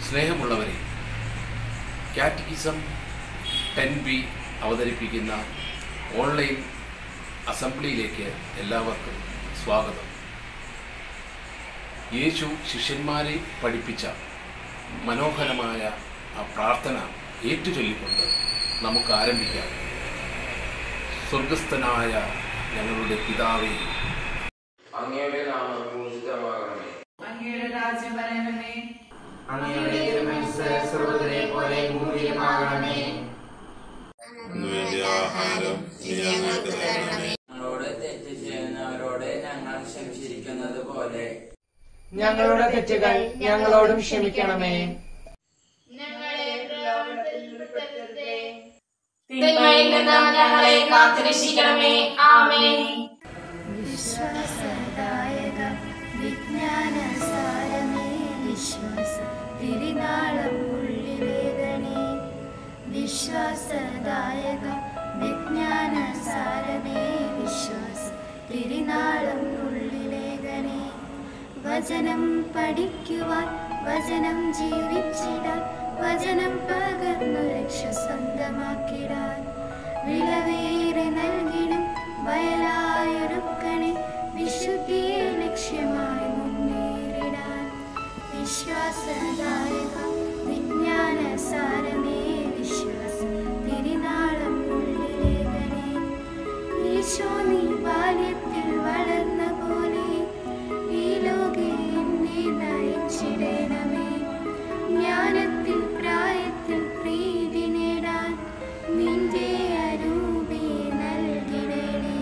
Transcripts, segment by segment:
സ്നേഹമുള്ളവരെ catechism ten B അവതരിപ്പിക്കുന്ന online അസംബ്ലിയിലേക്ക് എല്ലാവർക്കും സ്വാഗതം യേശു ശിഷ്യന്മാരെ പഠിപ്പിച്ച മനോഹരമായ ആ പ്രാർത്ഥന ഏറ്റുചൊല്ലിക്കൊണ്ട് നമുക്ക് ആരംഭിക്കാം സ്വർഗസ്ഥനായ ഞങ്ങളുടെ പിതാവേ അങ്ങയുടെ നാമം പൂജിതമാകണമേ അങ്ങയുടെ രാജ്യം വരണമേ അങ്ങയുടെ തിരുമനസ് സ്രോതരെ പോലെ ഭൂമിയിലുമാകണമേ വേണ്ടി ആഹാരം നീ ഞങ്ങൾക്ക് തരണമേ ഞങ്ങളോട് തെറ്റ് ചെയ്യുന്നവരോട് ഞങ്ങൾ ക്ഷമിച്ചിരിക്കുന്നത് പോലെ ഞങ്ങളുടെ തെറ്റുകൾ ഞങ്ങളോടും ക്ഷമിക്കണമേ തിന്മയിൽ നിന്ന് ഞങ്ങളെ കാത്തുരക്ഷിക്കണമേ ആമേൻ വിശ്വാസദായക വിജ്ഞാനസാരമേ വിശ്വാസ തിരുനാളം ഉള്ളിലേകണേ വിശ്വാസദായക വിജ്ഞാനസാരമേ വിശ്വാസ തിരുനാളം ഉള്ളിലേകണേ വചനം പഠിക്കുവാൻ വചനം ജീവിച്ചിടാൻ വചനം പകർന്നു രക്ഷ സ്വന്തമാക്കിടാൻ വിളവേറെ നൽകിടും വയലായൊരുക്കണേ വിശുദ്ധിയെ ലക്ഷ്യമായി മുന്നേറിടാൻ വിശ്വാസദായക വിജ്ഞാന സാരമേ വിശ്വാസ തിരുനാളം ഉള്ളിലേകണേ ഈശോ നീ ബാല്യത്തിൽ വളർന്ന പോലെ ഈ ലോകെ എന്നെ നയിച്ചിടണമേ ജ്ഞാനത്തിൽ പ്രായത്തിൽ പ്രീതി നേടാൻ നിന്റെ അരൂപി നൽകിടണേ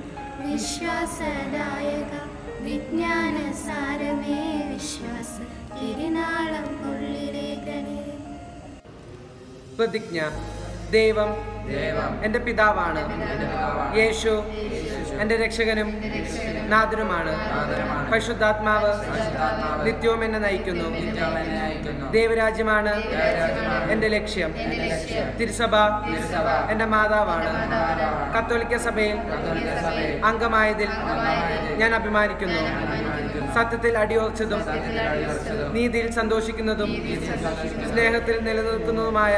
വിശ്വാസദായക വിജ്ഞാന സാരമേ വിശ്വാസ തിരുനാളം ഉള്ളിലേക്കണേ പ്രതിജ്ഞ ദൈവം ദൈവം എൻ്റെ പിതാവാണ് എന്റെ പിതാവാണ്. യേശു എൻ്റെ രക്ഷകനും നാഥനുമാണ് നാഥനുമാണ്. പരിശുദ്ധാത്മാവ് പരിശുദ്ധാത്മാവ് നിത്യവും എന്നെ നയിക്കുന്നു നിത്യം എന്നെ നയിക്കുന്നു ദൈവരാജ്യമാണ് ദൈവരാജ്യമാണ് എൻ്റെ ലക്ഷ്യം എന്റെ ലക്ഷ്യം. തിരുസഭ തിരുസഭ എൻ്റെ മാതാവാണ് മാതാവാണ്. കത്തോലിക്ക സഭയിൽ കത്തോലിക്ക സഭയിൽ അംഗമായതിൽ അംഗമായതിൽ ഞാൻ അഭിമാനിക്കുന്നു അഭിമാനിക്കുന്നു. സത്യത്തിൽ അടിയുറച്ചതും സത്യത്തിൽ അടിയുറച്ചതും നീതിയിൽ സന്തോഷിക്കുന്നതും നീതിയിൽ സന്തോഷിക്കുന്നതും സ്നേഹത്തിൽ നിലനിൽക്കുന്നതുമായ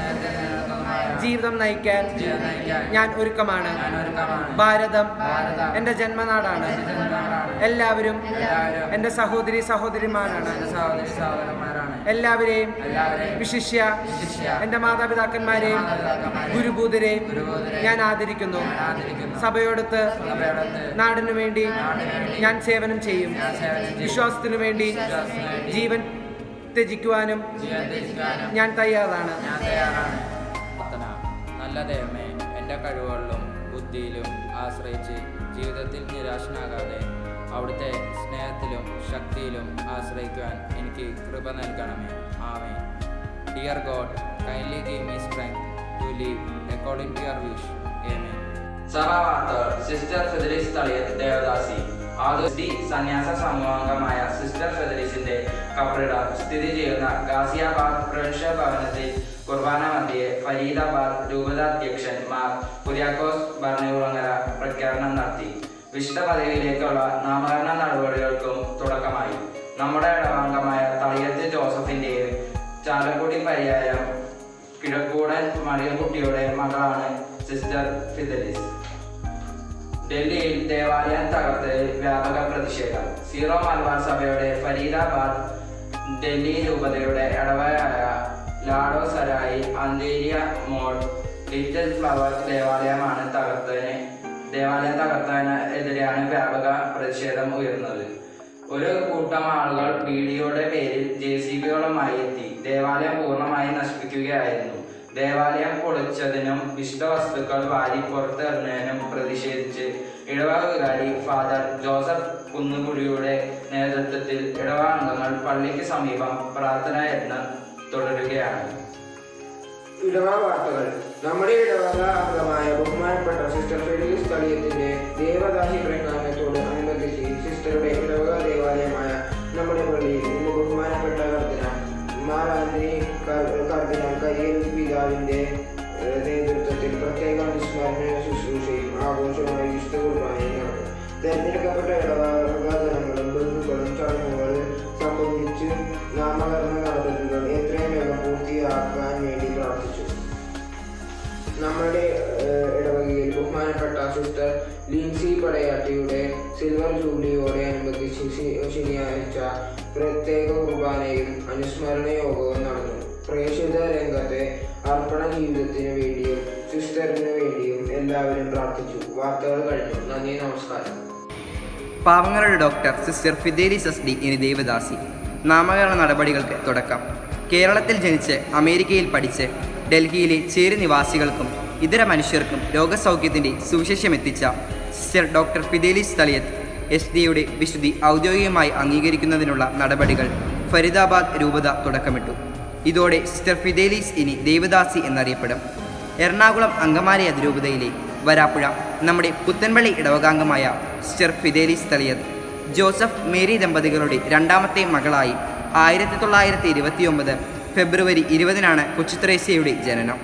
ജീവിതം നയിക്കാൻ ജീവിതം നയിക്കാൻ ഞാൻ ഒരുക്കമാണ് ഞാൻ ഒരുക്കമാണ്. ഭാരതം ഭാരതം എൻ്റെ ജന്മനാടാണ് ജന്മനാടാണ്. എല്ലാവരും എല്ലാവരും എൻ്റെ സഹോദരി സഹോദരിമാരാണ് എന്റെ സഹോദരി സഹോദരന്മാരാണ് എല്ലാവരെയും എല്ലാവരെയും വിശിഷ്യ വിശിഷ്യ എൻ്റെ മാതാപിതാക്കന്മാരെയും മാതാപിതാക്കന്മാരെയും ഗുരുഭൂതരെയും ഗുരുഭൂതരെയും ഞാൻ ആദരിക്കുന്നു ഞാൻ ആദരിക്കുന്നു. സഭയോടൊത്ത് സഭയോടൊത്ത് നാടിനു വേണ്ടി നാടിനു വേണ്ടി ഞാൻ സേവനം ചെയ്യും ഞാൻ സേവനം ചെയ്യും. വിശ്വാസത്തിനു വേണ്ടി വിശ്വാസത്തിനു വേണ്ടി ജീവൻ ത്യജിക്കുവാനും ജീവൻ ത്യജിക്കാനും ഞാൻ തയ്യാറാണ് ഞാൻ തയ്യാറാണ് പ്രാർത്ഥന നല്ല ദൈവമേ എൻ്റെ കഴിവുകളിലും ബുദ്ധിയിലും ആശ്രയിച്ച് ജീവിതത്തിൽ നിരാശനാകാതെ അവിടുത്തെ സ്നേഹത്തിലും ശക്തിയിലും ആശ്രയിക്കുവാൻ എനിക്ക് കൃപ നൽകണമേ ആമേ dear God kindly give me strength to live according to your wish ഏമേ സഭാവാർത്തകൾ സിസ്റ്റർ ഫെദറിസ് തളിയത്ത് ദേവദാസി ആദുസ്തി സന്യാസ സമൂഹാംഗമായ സിസ്റ്റർ ഫെദറിസിന്റെ കബറിടം സ്ഥിതി ചെയ്യുന്ന ഗാസിയാബാദ് പ്രവിശ്യ ഭവനത്തിൽ കുർബാന മധ്യേ ഫരീദാബാദ് രൂപതാധ്യക്ഷൻ മാർ കുര്യാക്കോസ് ഭരണകുളങ്ങര പ്രഖ്യാപനം നടത്തി വിശുദ്ധ പദവിയിലേക്കുള്ള നാമകരണ നടപടികൾക്കും തുടക്കമായി നമ്മുടെ ഇടവാംഗമായ തളിയത്ത് ജോസഫിന്റെയും ചാലക്കുടി പര്യായം കിഴക്കൂടൻ മറിയക്കുട്ടിയുടെ മകളാണ് സിസ്റ്റർ ഫിദലിസ് ഡൽഹിയിൽ ദേവാലയം തകർത്ത് വ്യാപക പ്രതിഷേധം സീറോ മലബാർ സഭയുടെ ഫരീദാബാദ് ഡൽഹി രൂപതയുടെ ഇടവയായ ലാഡോ സരായി അന്തേരിയ മോൾ ലിറ്റിൽ ഫ്ലവർ ദേവാലയമാണ് തകർത്തതിന് ദേവാലയം തകർത്തതിന് എതിരെയാണ് വ്യാപക പ്രതിഷേധം ഉയർന്നത് ഒരു കൂട്ടം ആളുകൾ വീഡിയോയുടെ പേരിൽ ജെ സി ബികളുമായി എത്തി ദേവാലയം പൂർണ്ണമായി നശിപ്പിക്കുകയായിരുന്നു ദേവാലയം പൊളിച്ചതിനും വിശുദ്ധ വസ്തുക്കൾ വാരി പുറത്തെറിഞ്ഞതിനും പ്രതിഷേധിച്ച് ഇടവക വികാരി ഫാദർ ജോസഫ് കുന്നുകുടിയുടെ നേതൃത്വത്തിൽ ഇടവക അംഗങ്ങൾ പള്ളിക്ക് സമീപം പ്രാർത്ഥനാ യത്നം തുടരുകയാണ് ഇടവ വാർത്തകൾ നമ്മുടെ ഇടവക അംഗമായ ബഹുമാനപ്പെട്ട സിസ്റ്റർ ഫെലിക്സ് കളിയത്തിന്റെ ദേവദാസി പ്രഖ്യാപനത്തോട് അനുബന്ധിച്ച് സിസ്റ്ററുടെ ഇടവക ദേവാലയമായ നമ്മുടെ പള്ളിയിൽ ഇന്ന് ബഹുമാനപ്പെട്ട കർദിനാൾ മാർ ആന്റണി കർദിനാൾ കരിയൽ പിതാവിന്റെ ഏഹ്, നേതൃത്വത്തിൽ പ്രത്യേക അനുസ്മരണ ശുശ്രൂഷയും ആഘോഷമായി വിശുദ്ധ കുർബാനയും നടന്നു തെരഞ്ഞെടുക്കപ്പെട്ട ഇടവക ജനങ്ങളും ബന്ധുക്കളും ചടങ്ങുകൾ സംബന്ധിച്ച് നാമകരണ നടപടികൾ സിസ്റ്റർ ലിൻസി പടയാട്ടിയുടെ സിൽവർ ജൂബിലിയോടെ അനുബന്ധിച്ച് ശി- ശനിയാഴ്ച പ്രത്യേക കുർബാനയും അനുസ്മരണ യോഗവും നടന്നു പ്രേക്ഷിത രംഗത്തെ അർപ്പണ ജീവിതത്തിന് വേണ്ടിയും സിസ്റ്ററിന് വേണ്ടിയും എല്ലാവരും പ്രാർത്ഥിച്ചു വാർത്തകൾ കഴിഞ്ഞു നന്ദി നമസ്കാരം പാവങ്ങളുടെ doctor sister Fidelis S D ഇനി ദേവദാസി നാമകരണ നടപടികൾക്ക് തുടക്കം കേരളത്തിൽ ജനിച്ച് അമേരിക്കയിൽ പഠിച്ച് ഡൽഹിയിലെ ചേരി നിവാസികൾക്കും ഇതര മനുഷ്യർക്കും രോഗസൗഖ്യത്തിൻ്റെ സുവിശേഷം എത്തിച്ച sister doctor Fidelis Thaliyath S ഡിയുടെ വിശുദ്ധി ഔദ്യോഗികമായി അംഗീകരിക്കുന്നതിനുള്ള നടപടികൾ ഫരീദാബാദ് രൂപത തുടക്കമിട്ടു ഇതോടെ സിസ്റ്റർ ഫിദേലീസ് ഇനി ദേവദാസി എന്നറിയപ്പെടും എറണാകുളം അങ്കമാലി അതിരൂപതയിലെ വരാപ്പുഴ നമ്മുടെ പുത്തൻപള്ളി ഇടവകാംഗമായ sister Fidelis Thaliyath Joseph Mary ദമ്പതികളുടെ രണ്ടാമത്തെ മകളായി ആയിരത്തി തൊള്ളായിരത്തി ഇരുപത്തിയൊമ്പത് ഫെബ്രുവരി ഇരുപതിനാണ് കൊച്ചുത്രേസ്യയുടെ ജനനം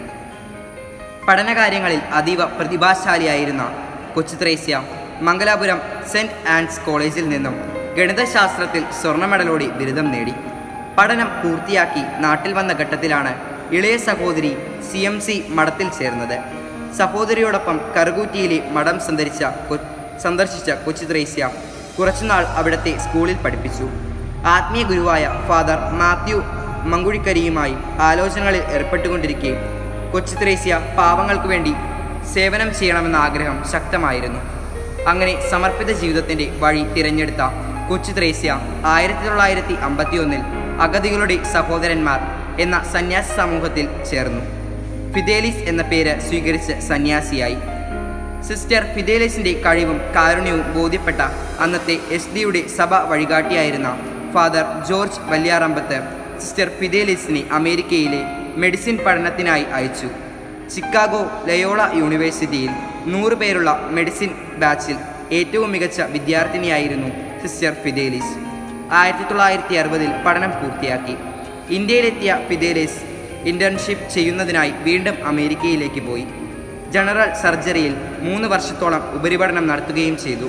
പഠനകാര്യങ്ങളിൽ അതീവ പ്രതിഭാശാലിയായിരുന്ന കൊച്ചുത്രേസ്യ മംഗലാപുരം സെൻറ് ആൻഡ്സ് കോളേജിൽ നിന്നും ഗണിതശാസ്ത്രത്തിൽ സ്വർണ്ണ മെഡലോടെ ബിരുദം നേടി പഠനം പൂർത്തിയാക്കി നാട്ടിൽ വന്ന ഘട്ടത്തിലാണ് ഇളയ സഹോദരി സി എം സി മഠത്തിൽ ചേർന്നത് സഹോദരിയോടൊപ്പം കറുകൂറ്റിയിലെ മഠം സന്ദർശിച്ച കൊ- സന്ദർശിച്ച കൊച്ചുത്രേസ്യ കുറച്ചുനാൾ അവിടുത്തെ സ്കൂളിൽ പഠിപ്പിച്ചു ആത്മീയ ഗുരുവായ ഫാദർ മാത്യു മങ്കുഴിക്കരിയുമായി ആലോചനകളിൽ ഏർപ്പെട്ടുകൊണ്ടിരിക്കെ കൊച്ചുത്രേസ്യ പാവങ്ങൾക്ക് വേണ്ടി സേവനം ചെയ്യണമെന്ന ആഗ്രഹം ശക്തമായിരുന്നു അങ്ങനെ സമർപ്പിത ജീവിതത്തിൻ്റെ വഴി തിരഞ്ഞെടുത്ത കൊച്ചുത്രേസ്യ ആയിരത്തി തൊള്ളായിരത്തി അമ്പത്തിയൊന്നിൽ അഗതികളുടെ സഹോദരന്മാർ എന്ന സന്യാസ സമൂഹത്തിൽ ചേർന്നു ഫിദേലിസ് എന്ന പേര് സ്വീകരിച്ച് സന്യാസിയായി സിസ്റ്റർ ഫിദേലിസിന്റെ കഴിവും കാരുണ്യവും ബോധ്യപ്പെട്ട അന്നത്തെ എസ് ഡിയുടെ സഭ വഴികാട്ടിയായിരുന്ന ഫാദർ ജോർജ് വല്യാറമ്പത്ത് സിസ്റ്റർ ഫിദേലിസിനെ അമേരിക്കയിലെ മെഡിസിൻ പഠനത്തിനായി അയച്ചു ചിക്കാഗോ ലയോള യൂണിവേഴ്സിറ്റിയിൽ നൂറ് പേരുള്ള മെഡിസിൻ ബാച്ചിൽ ഏറ്റവും മികച്ച വിദ്യാർത്ഥിനിയായിരുന്നു സിസ്റ്റർ ഫിദേലിസ് ആയിരത്തി തൊള്ളായിരത്തി അറുപതിൽ പഠനം പൂർത്തിയാക്കി ഇന്ത്യയിലെത്തിയ ഫിദേലിസ് ഇന്റേൺഷിപ്പ് ചെയ്യുന്നതിനായി വീണ്ടും അമേരിക്കയിലേക്ക് പോയി ജനറൽ സർജറിയിൽ മൂന്ന് വർഷത്തോളം ഉപരിപഠനം നടത്തുകയും ചെയ്തു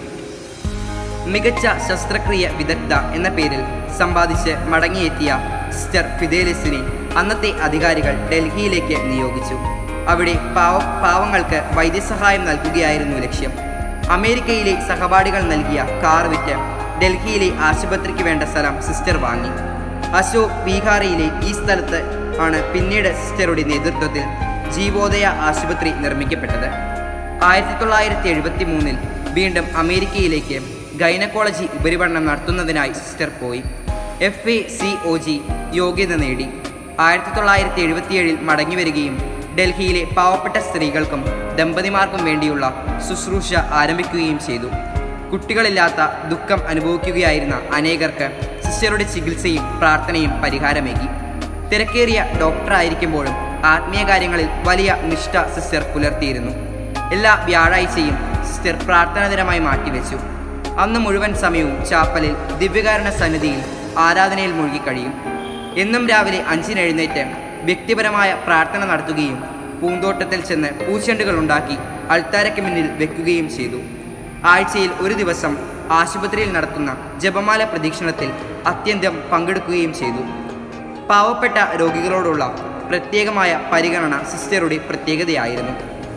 മികച്ച ശസ്ത്രക്രിയ വിദഗ്ധ എന്ന പേരിൽ സമ്പാദിച്ച് മടങ്ങിയെത്തിയ സിസ്റ്റർ ഫിദേലിസിനെ അന്നത്തെ അധികാരികൾ ഡൽഹിയിലേക്ക് നിയോഗിച്ചു അവിടെ പാവ പാവങ്ങൾക്ക് വൈദ്യസഹായം നൽകുകയായിരുന്നു ലക്ഷ്യം അമേരിക്കയിലെ സഹപാഠികൾ നൽകിയ കാർ വിറ്റ് ഡൽഹിയിലെ ആശുപത്രിക്ക് വേണ്ട സ്ഥലം സിസ്റ്റർ വാങ്ങി അശോക് ബീഹാറിയിലെ ഈ സ്ഥലത്ത് ആണ് പിന്നീട് സിസ്റ്ററുടെ നേതൃത്വത്തിൽ ജീവോദയ ആശുപത്രി നിർമ്മിക്കപ്പെട്ടത് ആയിരത്തി തൊള്ളായിരത്തി എഴുപത്തി മൂന്നിൽ വീണ്ടും അമേരിക്കയിലേക്ക് ഗൈനക്കോളജി ഉപരിപഠനം നടത്തുന്നതിനായി സിസ്റ്റർ പോയി F A C O G യോഗ്യത നേടി ആയിരത്തി തൊള്ളായിരത്തി എഴുപത്തിയേഴിൽ മടങ്ങിവരികയും ഡൽഹിയിലെ പാവപ്പെട്ട സ്ത്രീകൾക്കും ദമ്പതിമാർക്കും വേണ്ടിയുള്ള ശുശ്രൂഷ ആരംഭിക്കുകയും ചെയ്തു കുട്ടികളില്ലാത്ത ദുഃഖം അനുഭവിക്കുകയായിരുന്ന അനേകർക്ക് സിസ്റ്ററുടെ ചികിത്സയും പ്രാർത്ഥനയും പരിഹാരമേകി തിരക്കേറിയ ഡോക്ടറായിരിക്കുമ്പോഴും ആത്മീയ കാര്യങ്ങളിൽ വലിയ നിഷ്ഠ സിസ്റ്റർ പുലർത്തിയിരുന്നു എല്ലാ വ്യാഴാഴ്ചയും സിസ്റ്റർ പ്രാർത്ഥനാ ദിനമായി മാറ്റിവെച്ചു അന്ന് മുഴുവൻ സമയവും ചാപ്പലിൽ ദിവ്യകാരണ സന്നിധിയിൽ ആരാധനയിൽ മുഴുകി കഴിയും എന്നും രാവിലെ അഞ്ചിന് എഴുന്നേറ്റ് വ്യക്തിപരമായ പ്രാർത്ഥന നടത്തുകയും പൂന്തോട്ടത്തിൽ ചെന്ന് പൂച്ചെണ്ടുകൾ ഉണ്ടാക്കി അൾത്താരയ്ക്ക് മുന്നിൽ വെക്കുകയും ചെയ്തു ആഴ്ചയിൽ ഒരു ദിവസം ആശുപത്രിയിൽ നടത്തുന്ന ജപമാല പ്രദക്ഷിണത്തിൽ അത്യന്തം പങ്കെടുക്കുകയും ചെയ്തു പാവപ്പെട്ട രോഗികളോടുള്ള പ്രത്യേകമായ പരിഗണന സിസ്റ്ററുടെ പ്രത്യേകതയായിരുന്നു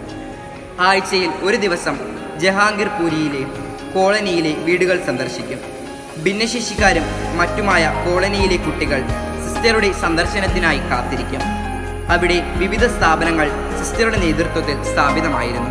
ആഴ്ചയിൽ ഒരു ദിവസം ജഹാംഗീർ പൂരിയിലെ കോളനിയിലെ വീടുകൾ സന്ദർശിക്കും ഭിന്നശേഷിക്കാരും മറ്റുമായ കോളനിയിലെ കുട്ടികൾ സിസ്റ്ററുടെ സന്ദർശനത്തിനായി കാത്തിരിക്കും അവിടെ വിവിധ സ്ഥാപനങ്ങൾ സിസ്റ്ററുടെ നേതൃത്വത്തിൽ സ്ഥാപിതമായിരുന്നു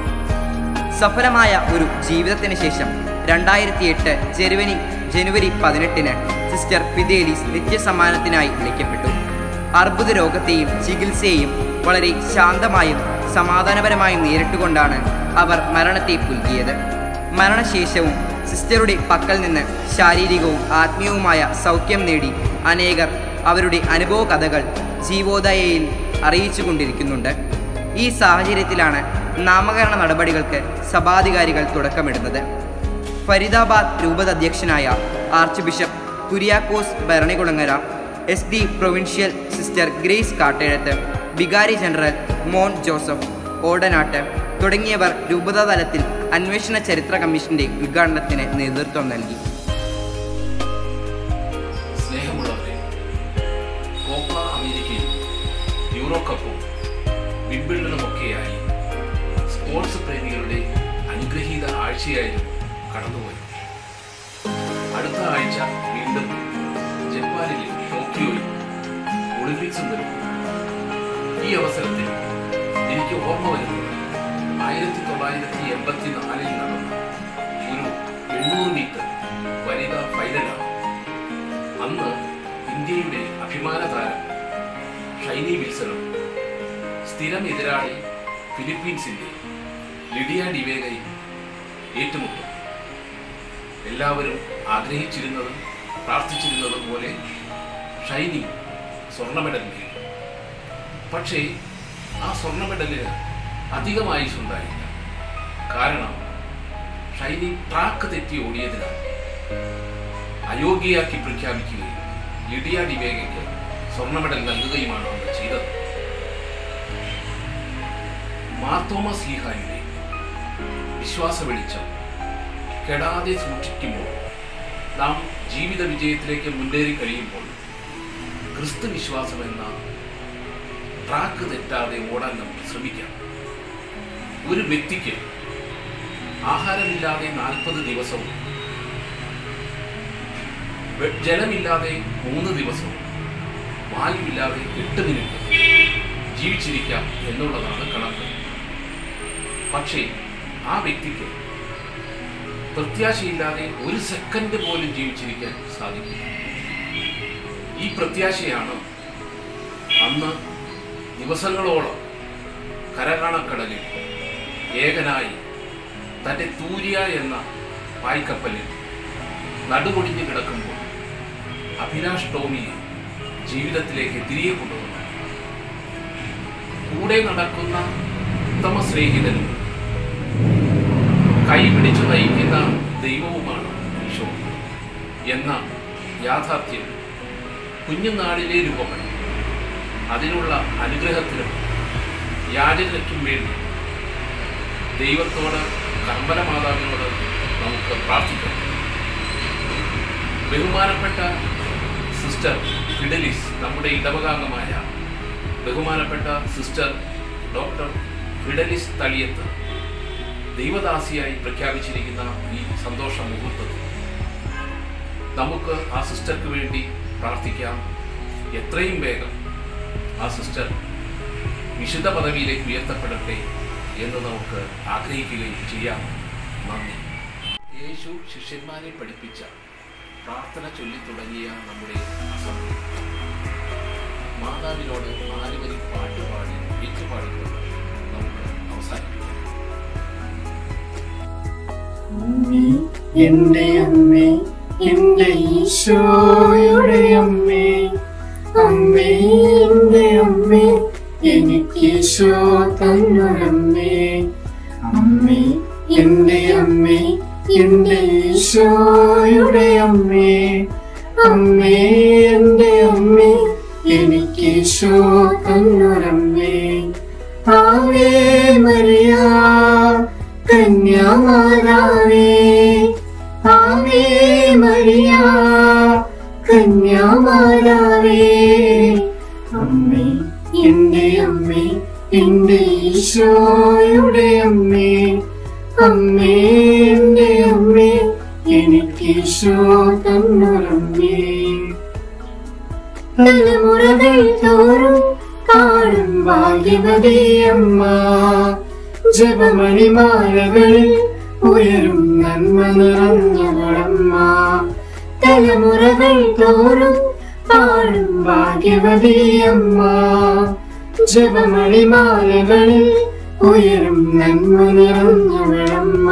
സഫലമായ ഒരു ജീവിതത്തിന് ശേഷം രണ്ടായിരത്തി എട്ട് ജനുവരി ജനുവരി പതിനെട്ടിന് സിസ്റ്റർ ഫിദേലിസ് നിത്യസമ്മാനത്തിനായി വിളിക്കപ്പെട്ടു അർബുദ രോഗത്തെയും ചികിത്സയെയും വളരെ ശാന്തമായും സമാധാനപരമായും നേരിട്ടുകൊണ്ടാണ് അവർ മരണത്തെ പുൽകിയത് മരണശേഷവും സിസ്റ്ററുടെ പക്കൽ നിന്ന് ശാരീരികവും ആത്മീയവുമായ സൗഖ്യം നേടി അനേകർ അവരുടെ അനുഭവ കഥകൾ ജീവോദയയിൽ അറിയിച്ചുകൊണ്ടിരിക്കുന്നുണ്ട് ഈ സാഹചര്യത്തിലാണ് നാമകരണ നടപടികൾക്ക് സഭാധികാരികൾ തുടക്കമിടുന്നത് ഫരീദാബാദ് രൂപത അധ്യക്ഷനായ archbishop Kuriakose Bharanikulangara S D provincial sister Grace Kattezhuthu വികാരി ജനറൽ മോൻ ജോസഫ് ഓടനാട്ട് തുടങ്ങിയവർ രൂപതാ തലത്തിൽ അന്വേഷണ ചരിത്ര കമ്മീഷന്റെ ഉദ്ഘാടനത്തിന് നേതൃത്വം നൽകി സ്നേഹമുള്ളവരെ കോപ്പ അമേരിക്കയും യൂറോ കപ്പും വിംബിൾഡനുമൊക്കെയായി സ്പോർട്സ് പ്രേമികളുടെ അനുഗ്രഹീത ആഴ്ചയായിരുന്നു കടന്നുപോയത് അടുത്ത ആഴ്ച വീണ്ടും ജപ്പാനിലെ ടോക്കിയോയിൽ ഒളിമ്പിക്സും വരും ഈ അവസരത്തിൽ എനിക്ക് ഓർമ്മ വരുന്നത് ആയിരത്തി തൊള്ളായിരത്തി എൺപത്തി നാലിൽ നടന്ന ഒരു എണ്ണൂറ് മീറ്റർ വനിതാ ഫൈനലാണ് അന്ന് ഇന്ത്യയുടെ അഭിമാന താരം ഷൈനി വിൽസണും സ്ഥിരം എതിരാളി ഫിലിപ്പീൻസിന്റെ ലിഡിയ ഡിവേഗയും ഏറ്റുമുട്ടും എല്ലാവരും ആഗ്രഹിച്ചിരുന്നതും പ്രാർത്ഥിച്ചിരുന്നതും പോലെ ഷൈനി സ്വർണ്ണ മെഡൽ നേടി പക്ഷേ ആ സ്വർണ്ണ മെഡലിന് അധികം ആയുസുണ്ടായില്ല കാരണം ഷൈനി ട്രാക്ക് തെറ്റി ഓടിയതിനാൽ അയോഗ്യയാക്കി പ്രഖ്യാപിക്കുകയും ലിഡിയ ഡിവേഗയ്ക്ക് സ്വർണ്ണ മെഡൽ നൽകുകയുമാണ് അന്ന് ചെയ്തത് മാർത്തോമ സ്ലീഹായുടെ വിശ്വാസ വെളിച്ചം കെടാതെ സൂക്ഷിക്കുമ്പോൾ നാം ജീവിത വിജയത്തിലേക്ക് മുന്നേറി കഴിയുമ്പോൾ ക്രിസ്തു വിശ്വാസം എന്ന ട്രാക്ക് തെറ്റാതെ ഓടാൻ നമുക്ക് ശ്രമിക്കാം ഒരു വ്യക്തിക്ക് ആഹാരമില്ലാതെ നാൽപ്പത് ദിവസവും വെ- ജലമില്ലാതെ മൂന്ന് ദിവസവും വായുവില്ലാതെ എട്ട് മിനിറ്റ് ജീവിച്ചിരിക്കാം എന്നുള്ളതാണ് കണക്ക് പക്ഷേ ആ വ്യക്തിക്ക് പ്രത്യാശയില്ലാതെ ഒരു സെക്കൻഡ് പോലും ജീവിച്ചിരിക്കാൻ സാധിക്കില്ല ഈ പ്രത്യാശയാണ് അന്ന് ദിവസങ്ങളോളം കരകാണക്കടലിൽ ഏകനായി തൻ്റെ തൂര്യ എന്ന പായ്ക്കപ്പലിൽ നടുപൊടിഞ്ഞ് കിടക്കുമ്പോൾ അഭിലാഷ് ടോമിയെ ജീവിതത്തിലേക്ക് തിരികെ കൊണ്ടുവന്നു കൂടെ നടക്കുന്ന ഉത്തമ സ്നേഹിതനും കൈപിടിച്ചു നയിക്കുന്ന ദൈവവുമാണ് ഈശോ എന്ന യാഥാർത്ഥ്യം കുഞ്ഞുനാളിലെ രൂപപ്പെടും അതിനുള്ള അനുഗ്രഹത്തിനും യാചനയ്ക്കും വേണ്ടി ദൈവത്തോട് കർമ്മല മാതാവിനോട് നമുക്ക് പ്രാർത്ഥിക്കാം ബഹുമാനപ്പെട്ട സിസ്റ്റർ ഫിഡലിസ് നമ്മുടെ ഇടവകാംഗമായ ബഹുമാനപ്പെട്ട സിസ്റ്റർ ഡോക്ടർ ഫിഡലിസ് തളിയത്ത് ദൈവദാസിയായി പ്രഖ്യാപിച്ചിരിക്കുന്ന ഈ സന്തോഷ മുഹൂർത്തത്തിൽ നമുക്ക് ആ സിസ്റ്റർക്ക് വേണ്ടി പ്രാർത്ഥിക്കാം എത്രയും വേഗം ആ സിസ്റ്റർ വിശുദ്ധ പദവിയിലേക്ക് ഉയർത്തപ്പെടട്ടെ എന്ന് നമുക്ക് ആഗ്രഹിക്കുകയും ചെയ്യാം നന്ദി യേശു ശിഷ്യന്മാരെ പഠിപ്പിച്ച പ്രാർത്ഥന ചൊല്ലി തുടങ്ങിയ നമ്മുടെ അസംബ്ലി മാതാവിനോട് നാലുവരി പാട്ടുപാടി ഏറ്റുപാടിക്കൊണ്ട് നമുക്ക് അവസാനിപ്പിക്കാം എന്റെ അമ്മേ എന്റെ ഈശോയുടെ അമ്മേ അമ്മേ എന്റെ അമ്മേ എനിക്ക് ഈശോ തന്നൊരമ്മേ അമ്മേ എന്റെ അമ്മേ എന്റെ ഈശോയുടെ അമ്മേ അമ്മേ എന്റെ അമ്മേ എനിക്ക് ഈശോ തന്നൊരമ്മേ ആവേ മറിയ കന്യാമാതാവേ ആവേ മറിയ കന്യാമാതാവേ അമ്മേ എന്റെ അമ്മേ എന്റെ ഈശോയുടെ അമ്മേ അമ്മേ എന്റെ അമ്മേ എനിക്ക് ഈശോ തന്നൊരമ്മേ തലമുറകൾ തോറും കാണും ഭാഗ്യവതിയമ്മ ജപമണിമാലകളിൽ ഉയരും നന്മ നിറഞ്ഞവളമ്മ തലമുറകൾ തോറും പാടും ഭാഗ്യവതിയമ്മ ജപമണിമാലകളിൽ ഉയരും നന്മ നിറഞ്ഞവളമ്മ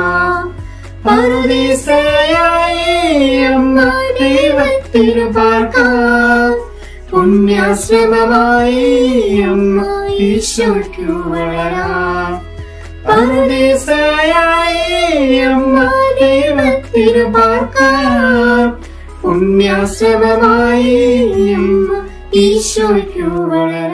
പറുദീസയായി അമ്മ ദൈവത്തിനു പാർക്കാം പുണ്യാശ്രമമായി അമ്മ ഈശോയ്ക്കു വളരാം പറുദീസയായി അമ്മ ദൈവത്തിനു പാർക്കാം പുണ്യാശ്രമമായി അമ്മ ഈശോയ്ക്കു വളരാം